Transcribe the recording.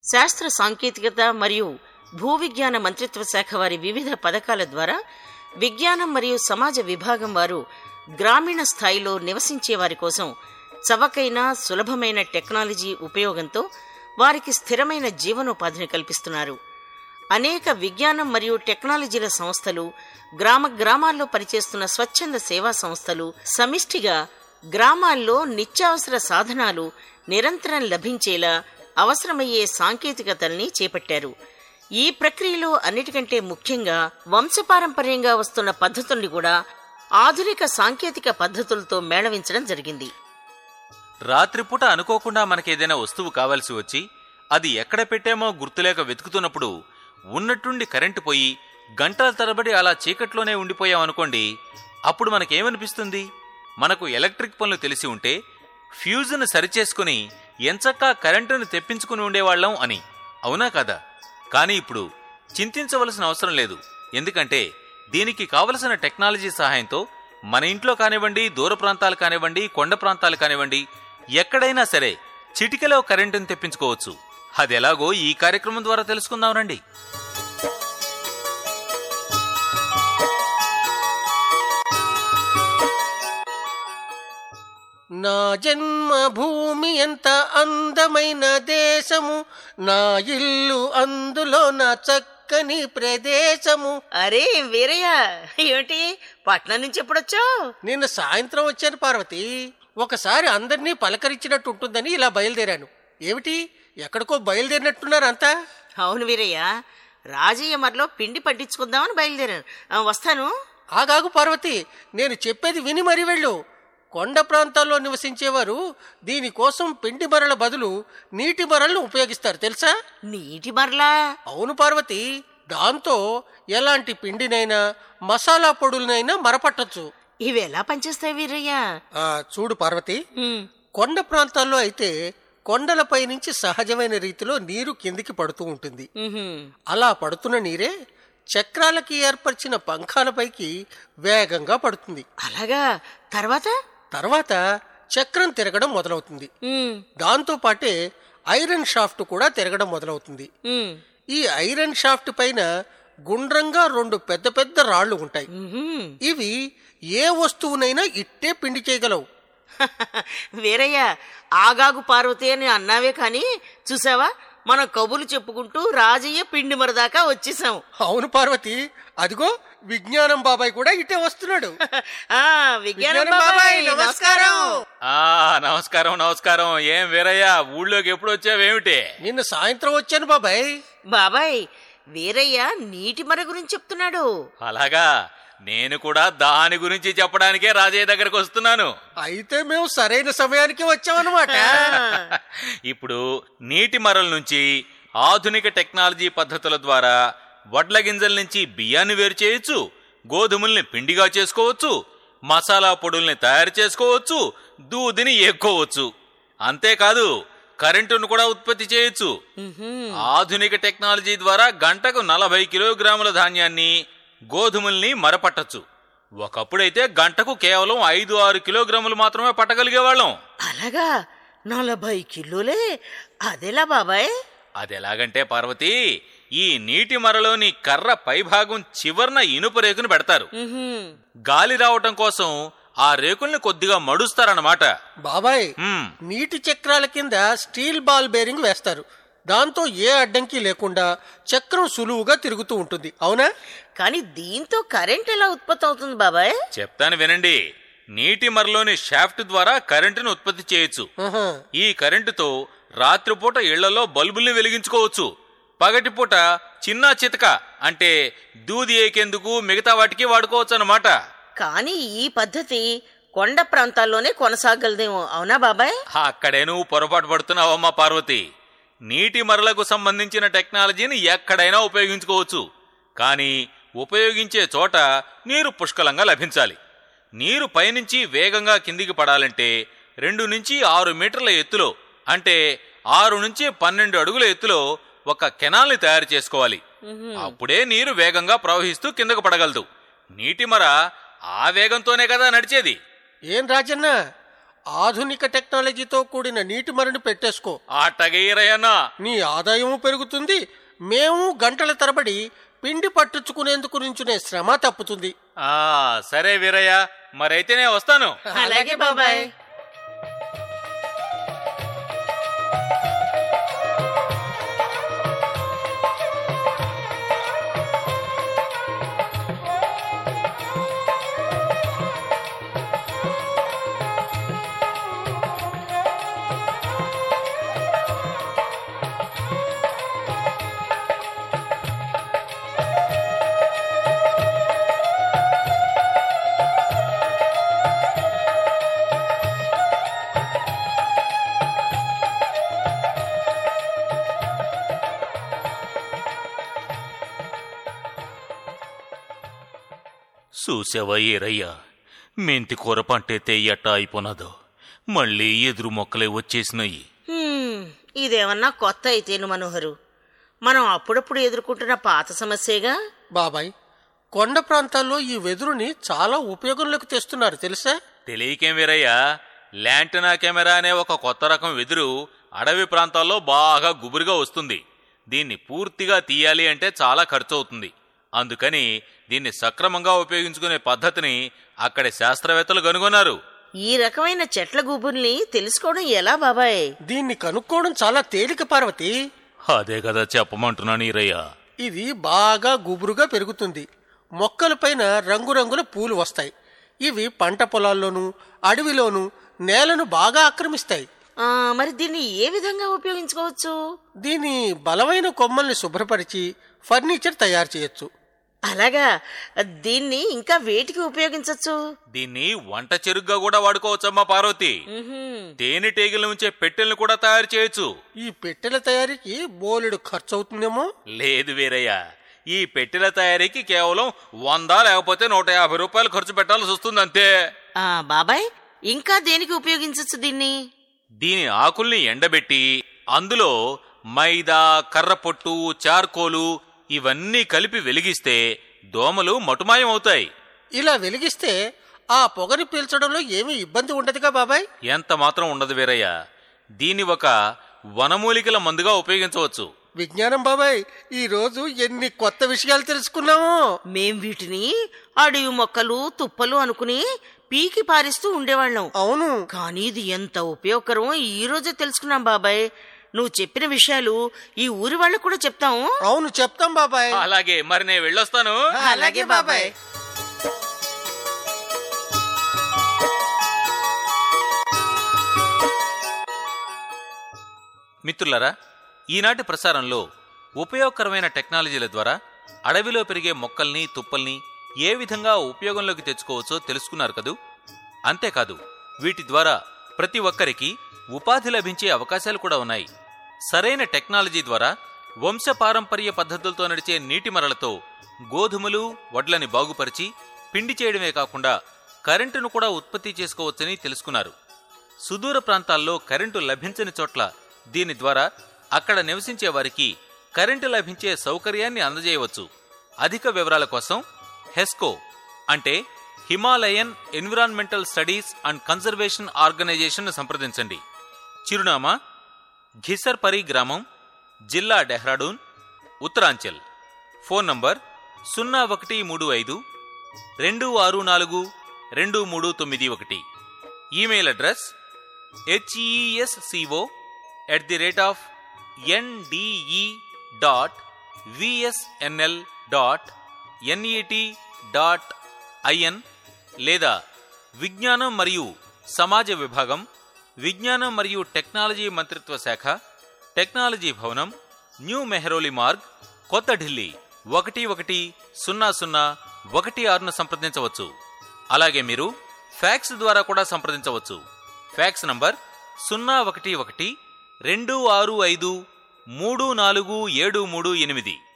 శాస్త్ర సాంకేతికత మరియు భూ విజ్ఞాన మంత్రిత్వ శాఖ వారి వివిధ పథకాల ద్వారా విజ్ఞానం మరియు సమాజ విభాగం వారు గ్రామీణ స్థాయిలో నివసించే వారి కోసం చవకైన సులభమైన టెక్నాలజీ ఉపయోగంతో వారికి స్థిరమైన జీవనోపాధిని కల్పిస్తున్నారు అనేక విజ్ఞానం మరియు టెక్నాలజీల సంస్థలు గ్రామ గ్రామాల్లో పనిచేస్తున్న స్వచ్ఛంద సేవా సంస్థలు సమిష్టిగా గ్రామాల్లో నిత్యావసర సాధనాలు నిరంతరం లభించేలా అవసరమయ్యే సాంకేతికతల్ని చేపట్టారు ఈ ప్రక్రియలో అన్నిటికంటే ముఖ్యంగా వంశపారంపర్యంగా వస్తున్న పద్ధతుల్ని కూడా ఆధునిక సాంకేతిక పద్ధతులతో మేళవించడం జరిగింది రాత్రిపూట అనుకోకుండా మనకేదైనా వస్తువు కావాల్సి వచ్చి అది ఎక్కడ పెట్టామో గుర్తులేక వెతుకుతున్నప్పుడు ఉన్నట్టుండి కరెంటు పోయి గంటల తరబడి అలా చీకట్లోనే ఉండిపోయామనుకోండి అప్పుడు మనకేమనిపిస్తుంది మనకు ఎలక్ట్రిక్ పనులు తెలిసి ఉంటే ఫ్యూజును సరిచేసుకుని ఎంచక్కా కరెంటును తెప్పించుకుని ఉండేవాళ్ళం అని అవునా కదా కానీ ఇప్పుడు చింతించవలసిన అవసరం లేదు ఎందుకంటే దీనికి కావలసిన టెక్నాలజీ సహాయంతో మన ఇంట్లో కానివ్వండి దూర ప్రాంతాలు కానివ్వండి కొండ ప్రాంతాలు కానివ్వండి ఎక్కడైనా సరే చిటికెలో కరెంటును తెప్పించుకోవచ్చు అదెలాగో ఈ కార్యక్రమం ద్వారా తెలుసుకుందాం రండి నా జన్మభూమి ఎంత అందమైన దేశము నా ఇల్లు అందులో నా చక్కని ప్రదేశము అరే వీరయ్య ఏమిటి పట్నం నుంచి ఎప్పుడొచ్చావు నిన్న సాయంత్రం వచ్చాను పార్వతి ఒకసారి అందరినీ పలకరించినట్టు ఉంటుందని ఇలా బయలుదేరాను ఏమిటి ఎక్కడికో బయలుదేరినట్టున్నారు అంతా అవును వీరయ్య రాజయ్య మరిలో పిండి పట్టించుకుందామని బయలుదేరాను ఆ, వస్తాను ఆగాగు పార్వతి నేను చెప్పేది విని మరీ వెళ్ళు కొండ ప్రాంతాల్లో నివసించేవారు దీనికోసం పిండి మరల బదులు నీటి మరలను ఉపయోగిస్తారు తెలుసా నీటి మరలా అవును పార్వతి దాంతో ఎలాంటి పిండినైనా మసాలా పొడులనైనా మరపట్టొచ్చు ఇవి ఎలా పనిచేస్తాయి వీరయ్య ఆ, చూడు పార్వతి ఉమ్, కొండ ప్రాంతాల్లో అయితే కొండలపై నుంచి సహజమైన రీతిలో నీరు కిందికి పడుతూ ఉంటుంది ఉహుం. అలా పడుతున్న నీరే చక్రాలకి ఏర్పరిచిన పంఖాలపైకి వేగంగా పడుతుంది అలాగా తర్వాత తర్వాత చక్రం తిరగడం మొదలవుతుంది ఉమ్, దాంతో పాటే ఐరన్ షాఫ్ట్ కూడా తిరగడం మొదలవుతుంది ఉమ్, ఈ ఐరన్ షాఫ్ట్ పైన గుండ్రంగా రెండు పెద్ద పెద్ద రాళ్లు ఉంటాయి ఉహుం. ఇవి ఏ వస్తువునైనా ఇట్టే పిండి చేయగలవు వీరయ్య ఆగాగు పార్వతి అని అన్నావే కాని చూసావా మనం కబులు చెప్పుకుంటూ రాజయ్య పిండి మరదాకా వచ్చేసాం అవును పార్వతి అదిగో విజ్ఞానం బాబాయ్ కూడా ఇట్టే వస్తున్నాడు ఆ విజ్ఞానం బాబాయ్ నమస్కారం ఆ నమస్కారం నమస్కారం ఏం వీరయ్య ఊళ్ళోకి ఎప్పుడు వచ్చావేమిటి నిన్న సాయంత్రం వచ్చాను బాబాయ్ బాబాయ్ వీరయ్య నీటి మర గురించి చెప్తున్నాడు అలాగా నేను కూడా దాని గురించి చెప్పడానికే రాజయ్య దగ్గరకు వస్తున్నాను అయితే మేము సరైన సమయానికి వచ్చామన్నమాట ఇప్పుడు నీటి మరల నుంచి ఆధునిక టెక్నాలజీ పద్ధతుల ద్వారా వడ్ల గింజల నుంచి బియ్యాన్ని వేరు చేయొచ్చు గోధుమల్ని పిండిగా చేసుకోవచ్చు మసాలా పొడుల్ని తయారు చేసుకోవచ్చు దూదిని ఎక్కుకోవచ్చు అంతేకాదు కరెంటును కూడా ఉత్పత్తి చేయొచ్చు ఉహుం. ఆధునిక టెక్నాలజీ ద్వారా గంటకు నలభై కిలోగ్రాముల ధాన్యాన్ని గోధుమల్ని మరపట్టచ్చు ఒకప్పుడైతే గంటకు కేవలం ఐదు ఆరు కిలోగ్రాములు మాత్రమే పట్టగలిగేవాళ్ళం అలాగా నలభై కిలోలే అదెలా బాబాయ్ అదెలాగంటే పార్వతి ఈ నీటి మరలోని కర్ర పైభాగం చివర్న ఇనుప రేకును పెడతారు ఉహుం. గాలి రావటం కోసం ఆ రేకుల్ని కొద్దిగా మడుస్తారన్నమాట బాబాయ్ హ్మ్, నీటి చక్రాల కింద స్టీల్ బాల్ బేరింగ్ వేస్తారు దాంతో ఏ అడ్డంకి లేకుండా చక్రం సులువుగా తిరుగుతూ ఉంటుంది అవునా కానీ దీంతో కరెంట్ ఎలా ఉత్పత్తి అవుతుంది బాబాయ్ చెప్తాను వినండి నీటి మరలోని షాఫ్ట్ ద్వారా కరెంటును ఉత్పత్తి చేయొచ్చు ఆహా. ఈ కరెంటుతో రాత్రిపూట ఇళ్లలో బల్బుల్ని వెలిగించుకోవచ్చు పగటిపూట చిన్న చితక అంటే దూది ఏకేందుకు మిగతా వాటికి వాడుకోవచ్చు అన్నమాట కానీ ఈ పద్ధతి కొండ ప్రాంతాల్లోనే కొనసాగలదేమో అవునా బాబాయ్ అక్కడే నువ్వు పొరపాటు పడుతున్నావమ్మా పార్వతి నీటి మరలకు సంబంధించిన టెక్నాలజీని ఎక్కడైనా ఉపయోగించుకోవచ్చు కానీ ఉపయోగించే చోట నీరు పుష్కలంగా లభించాలి నీరు పైనుంచి వేగంగా కిందికి పడాలంటే రెండు నుంచి ఆరు మీటర్ల ఎత్తులో అంటే ఆరు నుంచి పన్నెండు అడుగుల ఎత్తులో ఒక కెనాల్ని తయారు చేసుకోవాలి అప్పుడే నీరు వేగంగా ప్రవహిస్తూ కిందకు పడగలదు నీటి మర ఆ వేగంతోనే కదా నడిచేది ఏం రాజన్న ఆధునిక టెక్నాలజీతో కూడిన నీటి మరిని పెట్టేసుకో అట్టగే ఈరయ్యన్నా నీ ఆదాయము పెరుగుతుంది మేము గంటల తరబడి పిండి పట్టించుకునేందుకు నుంచునే శ్రమ తప్పుతుంది ఆ సరే వీరయ్య మరైతే నేను వస్తాను అలాగే బాబాయ్ చూసావా ఈరయ్య మెంతి కూర పంటైతే ఎట్టా అయిపోనాదో మళ్ళీ ఎదురు మొక్కలే వచ్చేసినాయి హ్మ్, ఇదేమన్నా కొత్త అయితేను మనోహరు మనం అప్పుడప్పుడు ఎదుర్కొంటున్న పాత సమస్యేగా బాబాయ్ కొండ ప్రాంతాల్లో ఈ వెదురుని చాలా ఉపయోగంలోకి తెస్తున్నారు తెలుసా తెలియకేం వీరయ్య ల్యాంటనా కెమెరా అనే ఒక కొత్త రకం వెదురు అడవి ప్రాంతాల్లో బాగా గుబురుగా వస్తుంది దీన్ని పూర్తిగా తీయాలి అంటే చాలా ఖర్చు అవుతుంది అందుకని దీన్ని సక్రమంగా ఉపయోగించుకునే పద్ధతిని అక్కడి శాస్త్రవేత్తలు కనుగొన్నారు ఈ రకమైన చెట్ల గుబుల్ని తెలుసుకోవడం ఎలా బాబాయ్ దీన్ని కనుక్కోవడం చాలా తేలిక పార్వతి అదే కదా చెప్పమంటున్నాను ఈరయ్య ఇది బాగా గుబురుగా పెరుగుతుంది మొక్కలపైన రంగురంగుల పూలు వస్తాయి ఇవి పంట పొలాల్లోనూ అడవిలోనూ నేలను బాగా ఆక్రమిస్తాయి ఆ, మరి దీన్ని ఏ విధంగా ఉపయోగించుకోవచ్చు దీని బలమైన కొమ్మల్ని శుభ్రపరిచి ఫర్నిచర్ తయారు చేయొచ్చు అలాగా దీన్ని ఇంకా వేటికి ఉపయోగించవచ్చు దీన్ని వంట చెరుగ్గా కూడా వాడుకోవచ్చమ్మా పార్వతి తేనెటీగల ఉంచే పెట్టెల్ని కూడా తయారు చేయొచ్చు ఈ పెట్టెల తయారీకి బోలెడు ఖర్చు అవుతుందేమో లేదు వీరయ్య ఈ పెట్టెల తయారీకి కేవలం వంద లేకపోతే నూట యాభై రూపాయలు ఖర్చు పెట్టాల్సి వస్తుంది అంతే ఆ, బాబాయ్ ఇంకా దేనికి ఉపయోగించవచ్చు దీన్ని దీని ఆకుల్ని ఎండబెట్టి అందులో మైదా కర్రపొట్టు చార్కోలు ఇవన్నీ కలిపి వెలిగిస్తే దోమలు మటుమాయం అవుతాయి ఇలా వెలిగిస్తే ఆ పొగని పీల్చడంలో ఏమీ ఇబ్బంది ఉండదుగా బాబాయ్ ఎంత మాత్రం ఉండదు వీరయ్య దీన్ని ఒక వనమూలికల మందుగా ఉపయోగించవచ్చు విజ్ఞానం బాబాయ్ ఈ రోజు ఎన్ని కొత్త విషయాలు తెలుసుకున్నామో మేం వీటిని అడవి మొక్కలు తుప్పలు అనుకుని పీకి పారిస్తూ ఉండేవాళ్ళం అవును కానీ ఇది ఎంత ఉపయోగకరం ఈ రోజే తెలుసుకున్నాం బాబాయ్ నువ్వు చెప్పిన విషయాలు ఈ ఊరి వాళ్ళకు కూడా చెప్తాము అవును చెప్తాం బాబాయ్ అలాగే మరి నేను వెళ్ళొస్తాను అలాగే బాబాయ్ మిత్రులారా ఈనాటి ప్రసారంలో ఉపయోగకరమైన టెక్నాలజీల ద్వారా అడవిలో పెరిగే మొక్కల్ని తుప్పల్ని ఏ విధంగా ఉపయోగంలోకి తెచ్చుకోవచ్చో తెలుసుకున్నారు కదూ అంతేకాదు వీటి ద్వారా ప్రతి ఒక్కరికి ఉపాధి లభించే అవకాశాలు కూడా ఉన్నాయి సరైన టెక్నాలజీ ద్వారా వంశపారంపర్య పద్ధతులతో నడిచే నీటి మరలతో గోధుమలు వడ్లని బాగుపరిచి పిండి చేయడమే కాకుండా కరెంటును కూడా ఉత్పత్తి చేసుకోవచ్చని తెలుసుకున్నారు సుదూర ప్రాంతాల్లో కరెంటు లభించని చోట్ల దీని ద్వారా అక్కడ నివసించే వారికి కరెంటు లభించే సౌకర్యాన్ని అందజేయవచ్చు అధిక వివరాల కోసం హెస్కో అంటే Himalayan environmental studies and conservation organisation సంప్రదించండి చిరునామా ఘిసర్పరి గ్రామం జిల్లా డెహ్రాడూన్ ఉత్తరాంచల్ ఫోన్ నంబర్ సున్నా ఒకటి మూడు ఐదు రెండు ఆరు నాలుగు రెండు మూడు తొమ్మిది ఒకటి email address HESCO at the rate of NDE dot VSNL dot NET dot IN లేదా విజ్ఞానం మరియు సమాజ విభాగం విజ్ఞానం మరియు టెక్నాలజీ మంత్రిత్వ శాఖ టెక్నాలజీ భవనం న్యూ మెహరోలి మార్గ్ కొత్త ఢిల్లీ ఒకటి ఒకటి సున్నా సున్నా ఒకటి ఆరును సంప్రదించవచ్చు అలాగే మీరు ఫ్యాక్స్ ద్వారా కూడా సంప్రదించవచ్చు ఫ్యాక్స్ నంబర్ సున్నా ఒకటి ఒకటి రెండు ఆరు ఐదు మూడు నాలుగు ఏడు మూడు ఎనిమిది